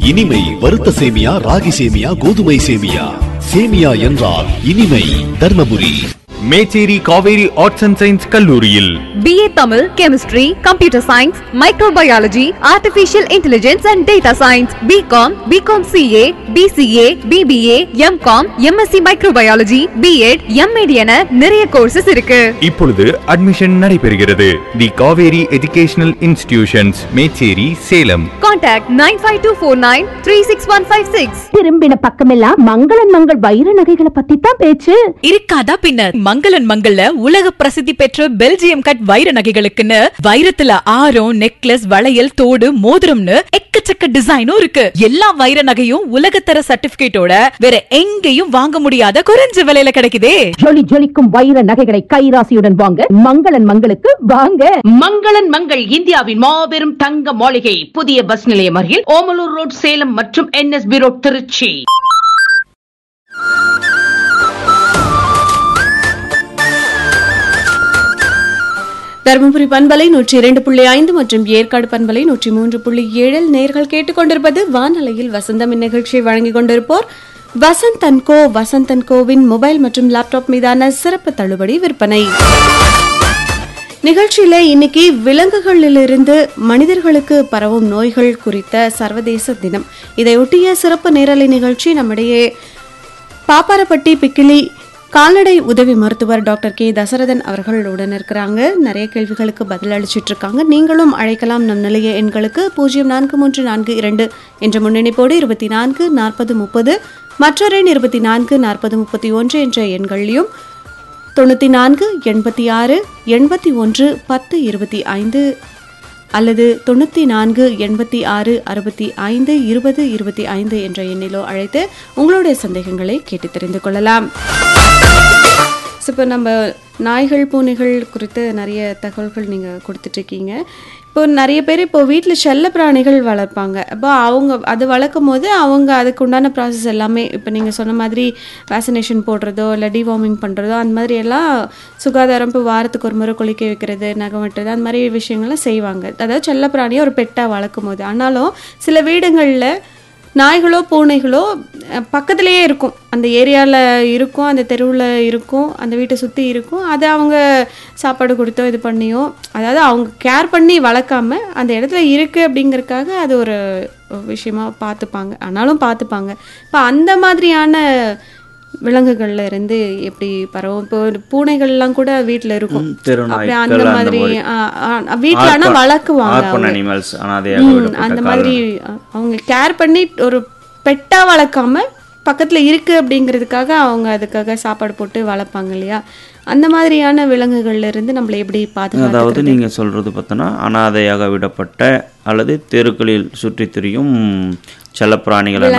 இனிமை வறுத்த சேமியா ராகி சேமியா கோதுமை சேமியா சேமியா என்றால் இனிமை Dharmapuri Mecheri Kaveri arts and science கல்லூரியில் BA Tamil, Chemistry, Computer Science, Microbiology, Artificial Intelligence and Data Science, BCom, BCom CA, BCA, BBA, MCom, MSc Microbiology, B.Ed, M.Ed என நிறைய கோர்சஸ் இருக்கு இப்பொழுது அட்மிஷன் நடைபெறுகிறது the Kaveri educational institutions Mecheri Salem contact nine five two four nine three six one five six திரும்பின பக்கமெல்லாம் மங்களன் மங்கள் வைர நகைகளை பத்தி தான் பேச்சு இருக்காதா பின்ன மங்களன் மங்கள்ல உலக பிரசித்தி பெற்ற பெல்ஜியம் கட் வைர நகைகளுக்குன்னு வைரத்துல ஆரம் நெக்லஸ் வளையல் தோடு மோதிரம்னு எக்கச்சக்க டிசைனும் இருக்கு எல்லா வைர நகையும் உலகத்தர சர்டிபிகேட்டோட வேற எங்கேயும் வாங்க முடியாத குறைஞ்ச விலையில கிடைக்குதே ஜொலி ஜொலிக்கும் வைர நகைகளை கைராசியுடன் வாங்க மங்களன் மங்களுக்கு வாங்க மங்களன் மங்கள் இந்தியாவின் மாபெரும் தங்க மாளிகை புதிய பஸ் நிலையம் அருகில் ஓமலூர் ரோட் சேலம் மற்றும் என்எஸ்பி ரோட் திருச்சி தருமபுரி பண்பலை நூற்றி இரண்டு புள்ளி ஐந்து மற்றும் ஏற்காடு பண்பலை நூற்றி மூன்று புள்ளி ஏழில் நேர்கள் கேட்டுக்கொண்டிருப்பது வானொலியில் வசந்தம் இந்நிகழ்ச்சியை வழங்கிக் கொண்டிருப்போர் Vasanth and co Vasanth and கோவின் மொபைல் மற்றும் லேப்டாப் மீதான சிறப்பு தள்ளுபடி விற்பனை நிகழ்ச்சியில இன்னைக்கு விலங்குகளிலிருந்து மனிதர்களுக்கு பரவும் நோய்கள் குறித்த சர்வதேச தினம் இதையொட்டிய சிறப்பு நேரலை நிகழ்ச்சி நம்மிடையே பாப்பாரப்பட்டி பிக்கிலி கால்நடை உதவி மருத்துவர் டாக்டர் கே தசரதன் அவர்கள் உடன் இருக்கிறாங்க நிறைய கேள்விகளுக்கு பதில் அளிச்சிட்டு இருக்காங்க நீங்களும் அழைக்கலாம் நம் நிலைய எண்களுக்கு பூஜ்ஜியம் நான்கு மூன்று நான்கு இரண்டு என்ற முன்னணிப்போடு இருபத்தி நான்கு நாற்பது முப்பது மற்றொரு எண் இருபத்தி நான்கு நாற்பது முப்பத்தி ஒன்று என்ற எண்களையும் தொண்ணூற்றி நான்கு எண்பத்தி ஆறு எண்பத்தி ஒன்று பத்து இருபத்தி ஐந்து அல்லது தொண்ணூற்றி நான்கு எண்பத்தி ஆறு அறுபத்தி ஐந்து இருபது இருபத்தி ஐந்து என்ற எண்ணிலோ அழைத்து உங்களுடைய சந்தேகங்களை கேட்டு தெரிந்து கொள்ளலாம் இப்போ நம்ம நாய்கள் பூனைகள் குறித்து நிறைய தகவல்கள் நீங்கள் கொடுத்துட்ருக்கீங்க இப்போ நிறைய பேர் இப்போ வீட்டில் செல்ல பிராணிகள் வளர்ப்பாங்க அப்போ அவங்க அது வளர்க்கும் போது அவங்க அதுக்கு உண்டான ப்ராசஸ் எல்லாமே இப்போ நீங்கள் சொன்ன மாதிரி வேக்சினேஷன் போடுறதோ இல்லை டிவார்மிங் பண்ணுறதோ அந்த மாதிரி எல்லாம் சுகாதாரம் இப்போ வாரத்துக்கு ஒரு முறை குளிக்க வைக்கிறது நகம் வெட்டுறது அந்த மாதிரி விஷயங்கள்லாம் செய்வாங்க அதாவது செல்ல பிராணியை ஒரு பெட்டாக வளர்க்கும் போது ஆனாலும் சில வீடுகளில் நாய்களோ பூனைகளோ அஹ், பக்கத்துலேயே இருக்கும் அந்த ஏரியாவில் இருக்கும் அந்த தெருவில் இருக்கும் அந்த வீட்டை சுற்றி இருக்கும் அதை அவங்க சாப்பாடு கொடுத்தோ இது பண்ணியோ அதாவது அவங்க கேர் பண்ணி வளர்க்காம அந்த இடத்துல இருக்குது அப்படிங்கறதுக்காக அது ஒரு விஷயமா பார்த்துப்பாங்க ஆனாலும் பார்த்துப்பாங்க இப்போ அந்த மாதிரியான விலங்குகள்ல இருந்து எப்படி பரவும் இப்போ ஒரு பூனைகள்லாம் கூட வீட்டில் இருக்கும் ம், தெரு அப்படி நாய்க்கள் அந்த அந்த மாதிரி மாதிரி. வீட்டில் ஆனால் வளர்க்குவாங்க ஆர்பன் அவங்க. அனிமல்ஸ் அனாதையாக ம், விடப்பட்ட அந்த கால்நடை. மாதிரி அ- அவங்க கேர் பண்ணி ஒரு பெட்டா வளர்க்காம பக்கத்துல இருக்கு அப்படிங்கிறதுக்காக அவங்க அதுக்காக சாப்பாடு போட்டு வளர்ப்பாங்க இல்லையா அந்த மாதிரியான விலங்குகள்ல இருந்து நம்மளை எப்படி அதாவது பாதுகாத்து நீங்கள் சொல்கிறது பார்த்தோன்னா அனாதையாக விடப்பட்ட அல்லது தெருக்களில் சுற்றித் திரியும் செல்லப்பிராணிகளை